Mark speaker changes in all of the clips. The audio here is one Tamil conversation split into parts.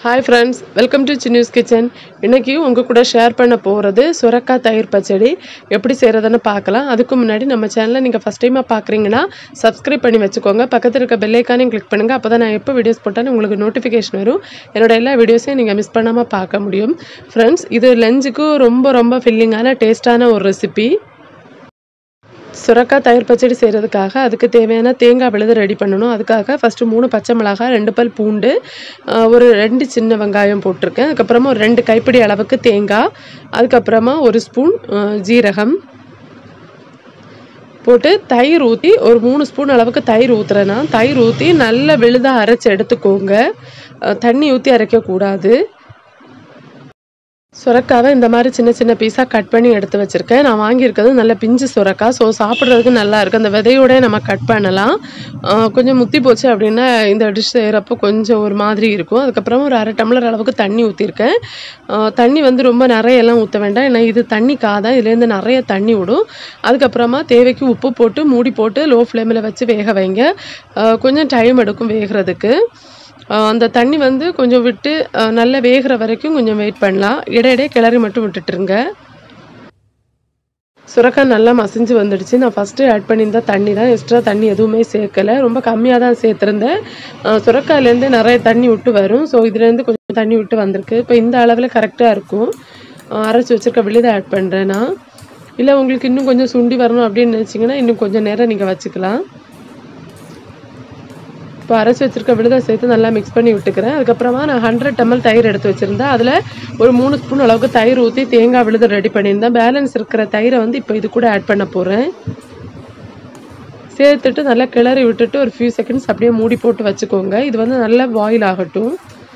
Speaker 1: ஹாய் ஃப்ரெண்ட்ஸ் வெல்கம் டு சின்னியூஸ் கிச்சன் இன்றைக்கி உங்கள் கூட ஷேர் பண்ண போகிறது சுரக்காய் தயிர் பச்சடி எப்படி செய்கிறதுன்னு பார்க்கலாம் அதுக்கு முன்னாடி நம்ம சேனலை நீங்கள் ஃபஸ்ட் டைமாக பார்க்குறீங்கன்னா சப்ஸ்கிரைப் பண்ணி வச்சுக்கோங்க பக்கத்தில் இருக்க பெல்லைக்கானையும் கிளிக் பண்ணுங்கள் அப்போ தான் நான் எப்போ வீடியோஸ் போட்டாலும் உங்களுக்கு நோட்டிஃபிகேஷன் வரும் என்னோட எல்லா வீடியோஸையும் நீங்கள் மிஸ் பண்ணாமல் பார்க்க முடியும் ஃப்ரெண்ட்ஸ் இது லஞ்சுக்கு ரொம்ப ரொம்ப ஃபில்லிங்கான டேஸ்டான ஒரு ரெசிபி சுரக்காய் தயிர் பச்சடி செய்கிறதுக்காக அதுக்கு தேவையான தேங்காய் விழுது ரெடி பண்ணணும் அதுக்காக ஃபஸ்ட்டு மூணு பச்சை மிளகாய் ரெண்டு பல் பூண்டு ஆஹ் ஒரு ரெண்டு சின்ன வெங்காயம் போட்டிருக்கேன் அதுக்கப்புறமா ஒரு ரெண்டு கைப்பிடி அளவுக்கு தேங்காய் அதுக்கப்புறமா ஒரு ஸ்பூன் ஆஹ் ஜீரகம் போட்டு தயிர் ஊற்றி ஒரு மூணு ஸ்பூன் அளவுக்கு தயிர் ஊற்றுறேன்னா தயிர் ஊற்றி நல்ல விழுதாக அரைச்சி எடுத்துக்கோங்க ஆஹ் தண்ணி ஊற்றி அரைக்கக்கூடாது சுரக்காவை இந்த மாதிரி சின்ன சின்ன பீஸாக கட் பண்ணி எடுத்து வச்சுருக்கேன் நான் வாங்கியிருக்கிறது நல்ல பிஞ்சு சுரக்காய் ஸோ சாப்பிட்றதுக்கு நல்லா இருக்குது அந்த விதையோட நம்ம கட் பண்ணலாம் ஆஹ் கொஞ்சம் முத்தி போச்சு அப்படின்னா இந்த டிஷ் செய்கிறப்போ கொஞ்சம் ஒரு மாதிரி இருக்கும் அதுக்கப்புறம் ஒரு அரை டம்ளர் அளவுக்கு தண்ணி ஊற்றிருக்கேன் ஆஹ் தண்ணி வந்து ரொம்ப நிறைய எல்லாம் ஊற்ற வேண்டாம் ஏன்னா இது தண்ணி காதான் இதுலேருந்து நிறைய தண்ணி விடும் அதுக்கப்புறமா தேவைக்கு உப்பு போட்டு மூடி போட்டு லோ ஃப்ளேமில் வச்சு வேக வைங்க ஆஹ் கொஞ்சம் டைம் எடுக்கும் வேகிறதுக்கு ஆஹ் அந்த தண்ணி வந்து கொஞ்சம் விட்டு ஆஹ் நல்லா வேகிற வரைக்கும் கொஞ்சம் வெயிட் பண்ணலாம் இடையிடையே கிளறி மட்டும் விட்டுட்டுருங்க சுரக்காய் நல்லா மசிஞ்சு வந்துடுச்சு நான் ஃபஸ்ட்டு ஆட் பண்ணியிருந்த தண்ணி தான் எக்ஸ்ட்ரா தண்ணி எதுவுமே சேர்க்கலை ரொம்ப கம்மியாக தான் சேர்த்துருந்தேன் ஆஹ் சுரக்காயிலேருந்து நிறைய தண்ணி விட்டு வரும் ஸோ இதுலேருந்து கொஞ்சம் தண்ணி விட்டு வந்திருக்கு இப்போ இந்த அளவில் கரெக்டாக இருக்கும் ஆஹ் அரைச்சி வச்சுருக்க விழுதை ஆட் பண்ணுறேன் நான் இல்லை உங்களுக்கு இன்னும் கொஞ்சம் சுண்டி வரணும் அப்படின்னு நினச்சிங்கன்னா இன்னும் கொஞ்சம் நேரம் நீங்கள் வச்சுக்கலாம் இப்போ அரைச்சி வச்சிருக்க விழுதை சேர்த்து நல்லா மிக்ஸ் பண்ணி விட்டுக்கிறேன் அதுக்கப்புறமா நான் ஹண்ட்ரட் ml தயிர் எடுத்து வச்சுருந்தேன் அதில் ஒரு மூணு ஸ்பூன் அளவுக்கு தயிர் ஊற்றி தேங்காய் விழுதை ரெடி பண்ணியிருந்தேன் பேலன்ஸ் இருக்கிற தயிரை வந்து இப்போ இது கூட ஆட் பண்ண போகிறேன் சேர்த்துட்டு நல்லா கிளறி விட்டுட்டு ஒரு ஃபியூ செகண்ட்ஸ் அப்படியே மூடி போட்டு வச்சுக்கோங்க இது வந்து நல்லா பாயில் ஆகட்டும்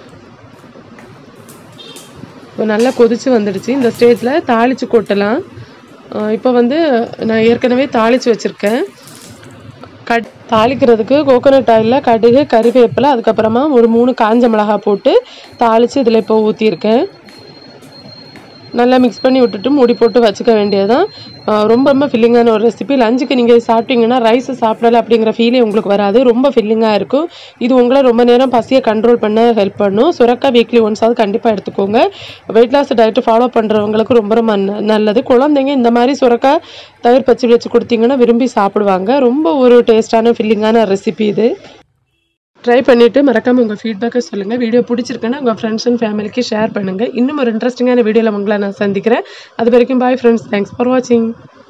Speaker 1: இப்போ நல்லா கொதிச்சு வந்துடுச்சு இந்த ஸ்டேஜில் தாளித்து கொட்டலாம் இப்போ வந்து நான் ஏற்கனவே தாளித்து வச்சுருக்கேன் கட் தாளிக்கிறதுக்கு கோகோனட் ஆயிலில் கடுகு கறிவேப்பிலை அதுக்கப்புறமா ஒரு மூணு காஞ்ச மிளகாய் போட்டு தாளித்து இதில் இப்போ ஊற்றிருக்கேன் நல்லா மிக்ஸ் பண்ணி விட்டுட்டு மூடி போட்டு வச்சுக்க வேண்டியதுதான் ஆஹ் ரொம்ப ரொம்ப ஃபில்லிங்கான ஒரு ரெசிபி லஞ்சுக்கு நீங்கள் சாப்பிட்டீங்கன்னா ரைஸ் சாப்பிடல அப்படிங்கிற ஃபீலே உங்களுக்கு வராது ரொம்ப ஃபில்லிங்காக இருக்கும் இது உங்களை ரொம்ப நேரம் பசியை கண்ட்ரோல் பண்ண ஹெல்ப் பண்ணும் சுரக்காய் வீக்லி ஒன்ஸாவது கண்டிப்பாக எடுத்துக்கோங்க வெயிட் லாஸ் டயட்டு ஃபாலோ பண்ணுறவங்களுக்கு ரொம்ப ரொம்ப ந- நல்லது குழந்தைங்க இந்த மாதிரி சுரக்காய் தயிர் பச்சடி வச்சு கொடுத்தீங்கன்னா விரும்பி சாப்பிடுவாங்க ரொம்ப ஒரு டேஸ்டான ஃபில்லிங்கான ரெசிபி இது ட்ரை பண்ணிவிட்டு மறக்காமல் உங்கள் ஃபீட்பேக்கை சொல்லுங்கள் வீடியோ பிடிச்சிருக்குன்னா உங்கள் ஃப்ரெண்ட்ஸ் அண்ட் ஃபேமிலிக்கு ஷேர் பண்ணுங்கள் இன்னும் ஒரு இன்ட்ரெஸ்டிங்கான வீடியோவில் உங்களை நான் சந்திக்கிறேன் அது வரைக்கும் பாய் ஃப்ரெண்ட்ஸ் தேங்க்ஸ் ஃபார் வாட்சிங்